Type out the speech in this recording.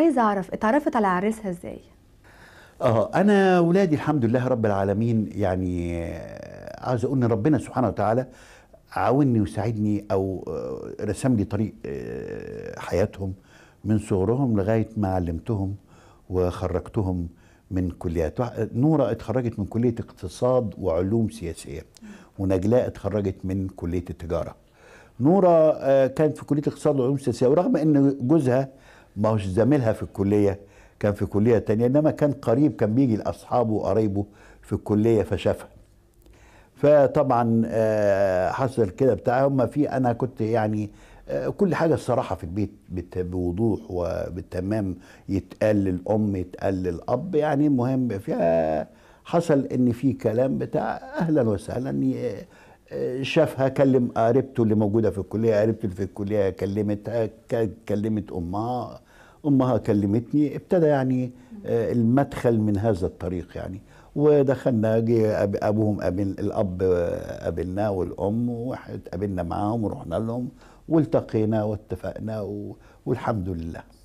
عايزه اعرف اتعرفت على عريسها ازاي اه انا ولادي الحمد لله رب العالمين يعني آه، عاوز اقول ان ربنا سبحانه وتعالى عاوني وساعدني او آه، رسم لي طريق آه، حياتهم من صغرهم لغايه ما علمتهم وخرجتهم من كليات واحد- نوره اتخرجت من كليه اقتصاد وعلوم سياسيه ونجلاء اتخرجت من كليه التجاره نوره آه، كانت في كليه اقتصاد وعلوم سياسيه ورغم ان جوزها ما هوش زميلها في الكليه كان في كليه تانية انما كان قريب كان بيجي لاصحابه وقرايبه في الكليه فشافها فطبعا آه، حصل كده بتاع هم في انا كنت يعني آه، كل حاجه الصراحه في البيت بت- بوضوح وبالتمام يتقال للام يتقال للاب يعني المهم فيها حصل ان في كلام بتاع اهلا وسهلا ي- آه، شافها كلم قريبته اللي موجوده في الكليه قريبته اللي في الكليه كلمتها ك- كلمت امها امها كلمتني ابتدى يعني آه، المدخل من هذا الطريق يعني ودخلنا جه أب- ابوهم قابل الاب آه، قابلناه والام واتقابلنا معاهم ورحنا لهم والتقينا واتفقنا و- والحمد لله